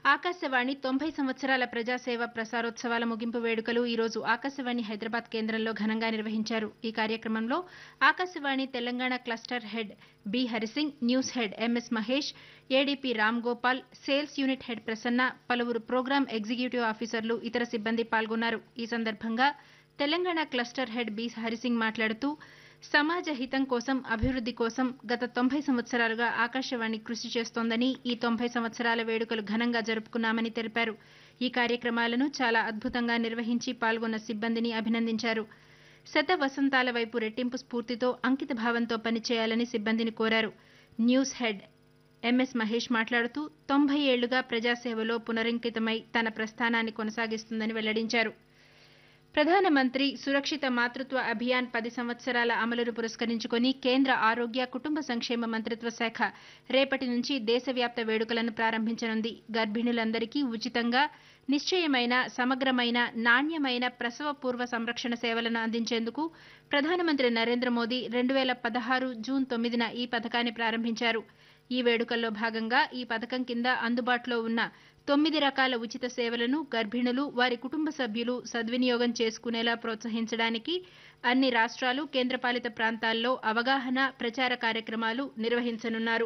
ఆకాశవాణి తొంభై సంవత్సరాల ప్రజాసేవ ప్రసారోత్సవాల ముగింపు వేడుకలు ఈరోజు ఆకాశవాణి హైదరాబాద్ కేంద్రంలో ఘనంగా నిర్వహించారు ఈ కార్యక్రమంలో Akashvani Telangana cluster head B Harisingh news head MS Mahesh ADP Ram Gopal sales unit head Prasanna పలువురు ప్రోగ్రాం ఎగ్జిక్యూటివ్ ఆఫీసర్లు ఇతర సిబ్బంది పాల్గొన్నారు ఈ సందర్భంగా Telangana cluster head B Harisingh మాట్లాడుతూ సమాజ హితం కోసం అభివృద్ధి కోసం గత తొంభై సంవత్సరాలుగా ఆకాశవాణి కృషి చేస్తోందని ఈ తొంభై సంవత్సరాల వేడుకలు ఘనంగా జరుపుకున్నామని తెలిపారు ఈ కార్యక్రమాలను చాలా అద్భుతంగా నిర్వహించి పాల్గొన్న సిబ్బందిని అభినందించారు శత వసంతాల వైపు రెట్టింపు స్ఫూర్తితో అంకిత భావంతో పనిచేయాలని సిబ్బందిని కోరారు న్యూస్ హెడ్ ఎంఎస్ మహేష్ మాట్లాడుతూ తొంభై ఏళ్లుగా ప్రజాసేవలో పునరంకితమై తన ప్రస్థానాన్ని కొనసాగిస్తుందని వెల్లడించారు ప్రధానమంత్రి సురక్షిత మాతృత్వ అభియాన్ పది సంవత్సరాల అమలును పురస్కరించుకొని కేంద్ర ఆరోగ్య కుటుంబ సంక్షేమ మంత్రిత్వ శాఖ రేపటి నుంచి దేశవ్యాప్త వేడుకలను ప్రారంభించనుంది గర్భిణులందరికీ ఉచితంగా నిశ్చయమైన సమగ్రమైన నాణ్యమైన ప్రసవ పూర్వ సంరక్షణ సేవలను అందించేందుకు ప్రధానమంత్రి నరేంద్ర మోదీ రెండు వేల పదహారు జూన్ తొమ్మిదిన ఈ పథకాన్ని ప్రారంభించారు ఈ వేడుకల్లో భాగంగా ఈ పథకం కింద అందుబాటులో ఉన్న తొమ్మిది రకాల ఉచిత సేవలను గర్భిణులు వారి కుటుంబ సభ్యులు సద్వినియోగం చేసుకునేలా ప్రోత్సహించడానికి అన్ని రాష్ట్రాలు కేంద్రపాలిత ప్రాంతాల్లో అవగాహన ప్రచార కార్యక్రమాలు నిర్వహించనున్నారు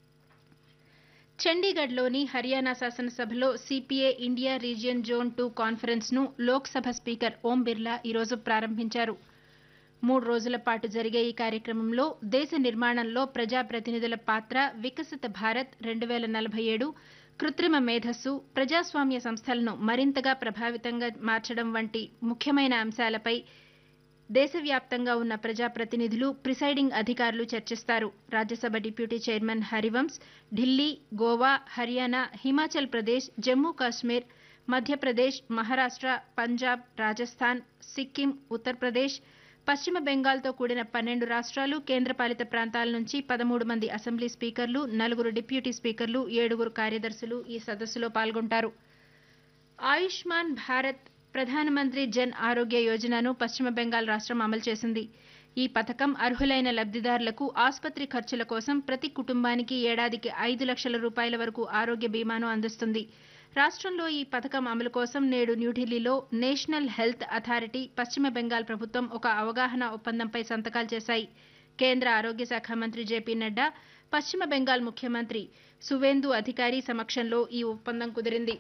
చండీగఢ్లోని హర్యానా శాసనసభలో CPA India region zone two కాన్ఫరెన్స్ను లోక్సభ స్పీకర్ ఓం బిర్లా ఈరోజు ప్రారంభించారు మూడు రోజుల పాటు జరిగే ఈ కార్యక్రమంలో దేశ నిర్మాణంలో ప్రజాప్రతినిధుల పాత్ర వికసిత భారత్ రెండు వేల నలభై ఏడు కృత్రిమ మేధస్సు ప్రజాస్వామ్య సంస్థలను మరింతగా ప్రభావితంగా మార్చడం వంటి ముఖ్యమైన అంశాలపై దేశవ్యాప్తంగా ఉన్న ప్రజాప్రతినిధులు ప్రిసైడింగ్ అధికారులు చర్చిస్తారు రాజ్యసభ డిప్యూటీ చైర్మన్ హరివంశ్ ఢిల్లీ గోవా హర్యానా హిమాచల్ ప్రదేశ్ జమ్మూ కాశ్మీర్ మధ్యప్రదేశ్ మహారాష్ట్ర పంజాబ్ రాజస్థాన్ సిక్కిం ఉత్తరప్రదేశ్ పశ్చిమ బెంగాల్తో కూడిన పన్నెండు రాష్ట్రాలు కేంద్రపాలిత ప్రాంతాల నుంచి పదమూడు మంది అసెంబ్లీ స్పీకర్లు నలుగురు డిప్యూటీ స్పీకర్లు ఏడుగురు కార్యదర్శులు ఈ సదస్సులో పాల్గొంటారు ఆయుష్మాన్ భారత్ ప్రధానమంత్రి జన్ ఆరోగ్య యోజనను పశ్చిమ బెంగాల్ రాష్ట్రం అమలు చేసింది ఈ పథకం అర్హులైన లబ్ధిదారులకు ఆసుపత్రి ఖర్చుల కోసం ప్రతి కుటుంబానికి ఏడాదికి ఐదు లక్షల రూపాయల వరకు ఆరోగ్య బీమాను అందిస్తుంది రాష్ట్రంలో ఈ పథకం అమలు కోసం నేడు న్యూఢిల్లీలో నేషనల్ హెల్త్ అథారిటీ పశ్చిమ బెంగాల్ ప్రభుత్వం ఒక అవగాహన ఒప్పందంపై సంతకాలు చేశాయి కేంద్ర ఆరోగ్య శాఖ మంత్రి జేపీ నడ్డా పశ్చిమ బెంగాల్ ముఖ్యమంత్రి సువేందు అధికారి సమక్షంలో ఈ ఒప్పందం కుదిరింది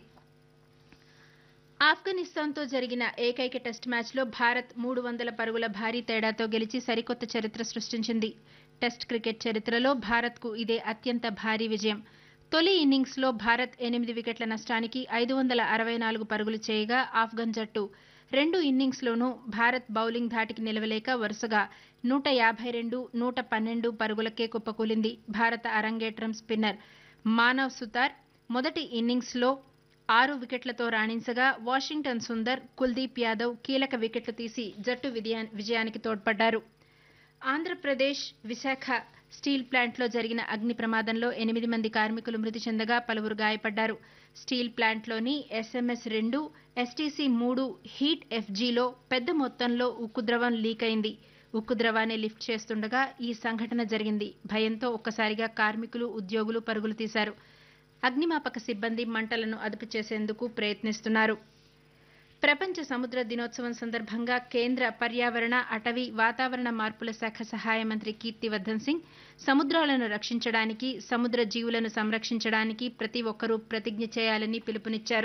ఆఫ్ఘనిస్తాన్తో జరిగిన ఏకైక టెస్ట్ మ్యాచ్లో భారత్ మూడు వందల పరుగుల భారీ తేడాతో గెలిచి సరికొత్త చరిత్ర సృష్టించింది టెస్ట్ క్రికెట్ చరిత్రలో భారత్కు ఇదే అత్యంత భారీ విజయం తొలి ఇన్నింగ్స్లో భారత్ ఎనిమిది వికెట్ల నష్టానికి ఐదు వందల అరవై నాలుగు పరుగులు చేయగా ఆఫ్ఘన్ జట్టు రెండు ఇన్నింగ్స్లోనూ భారత్ బౌలింగ్ ధాటికి నిలవలేక వరుసగా నూట యాభై రెండు నూట పన్నెండు పరుగులకే కుప్పకూలింది భారత అరంగేట్రం స్పిన్నర్ మానవ్ సుతార్ మొదటి ఇన్నింగ్స్లో ఆరు వికెట్లతో రాణించగా వాషింగ్టన్ సుందర్ కుల్దీప్ యాదవ్ కీలక వికెట్లు తీసి జట్టు విజయానికి తోడ్పడ్డారు ఆంధ్రప్రదేశ్ విశాఖ స్టీల్ ప్లాంట్లో జరిగిన అగ్ని ప్రమాదంలో ఎనిమిది మంది కార్మికులు మృతి చెందగా పలువురు గాయపడ్డారు స్టీల్ ప్లాంట్లోని ఎస్ఎంఎస్ రెండు ఎస్టీసీ మూడు హీట్ ఎఫ్జీలో పెద్ద మొత్తంలో ఉక్కు ద్రవం లీక్ అయింది ఉక్కు ద్రవాన్ని లిఫ్ట్ చేస్తుండగా ఈ సంఘటన జరిగింది భయంతో ఒక్కసారిగా కార్మికులు ఉద్యోగులు పరుగులు తీశారు అగ్నిమాపక సిబ్బంది మంటలను అదుపు చేసేందుకు ప్రయత్నిస్తున్నారు ప్రపంచ సముద్ర దినోత్సవం సందర్భంగా కేంద్ర పర్యావరణ అటవీ వాతావరణ మార్పుల శాఖ సహాయ మంత్రి కీర్తివర్ధన్ సింగ్ సముద్రాలను రక్షించడానికి సముద్ర జీవులను సంరక్షించడానికి ప్రతి ఒక్కరూ ప్రతిజ్ఞ చేయాలని పిలుపునిచ్చారు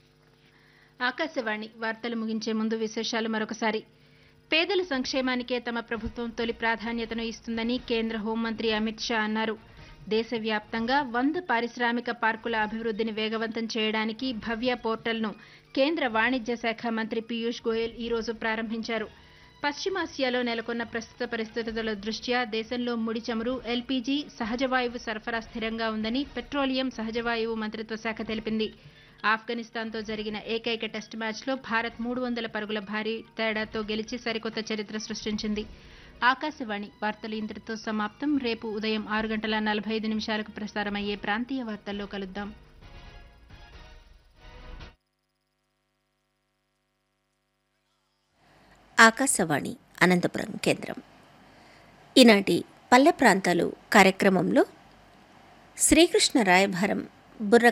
ఆకాశవాణి వార్తలు ముగించే ముందు విశేషాలు మరొకసారి పేదల సంక్షేమానికే తమ ప్రభుత్వం తొలి ప్రాధాన్యతను ఇస్తుందని కేంద్ర హోంమంత్రి అమిత్ షా అన్నారు దేశవ్యాప్తంగా వంద పారిశ్రామిక పార్కుల అభివృద్ధిని వేగవంతం చేయడానికి భవ్య పోర్టల్ను కేంద్ర వాణిజ్య శాఖ మంత్రి పీయూష్ గోయల్ ఈరోజు ప్రారంభించారు పశ్చిమాసియాలో నెలకొన్న ప్రస్తుత పరిస్థితుల దృష్ట్యా దేశంలో ముడి చమురు ఎల్పీజీ సహజవాయువు సరఫరా స్థిరంగా ఉందని పెట్రోలియం సహజవాయువు మంత్రిత్వ శాఖ తెలిపింది ఆఫ్ఘనిస్తాన్తో జరిగిన ఏకైక టెస్ట్ మ్యాచ్లో భారత్ మూడు వందల పరుగుల భారీ తేడాతో గెలిచి సరికొత్త చరిత్ర సృష్టించింది ఆకాశవాణి వార్తలు ఇంతటితో సమాప్తం రేపు ఉదయం ఆరు గంటల నలభై ఐదు నిమిషాలకు ప్రసారమయ్యే ప్రాంతీయ వార్తల్లో కలుద్దాం ఆకాశవాణి అనంతపురం కేంద్రం ఈనాటి పల్లె ప్రాంతాలు కార్యక్రమంలో శ్రీకృష్ణ రాయభారం బుర్ర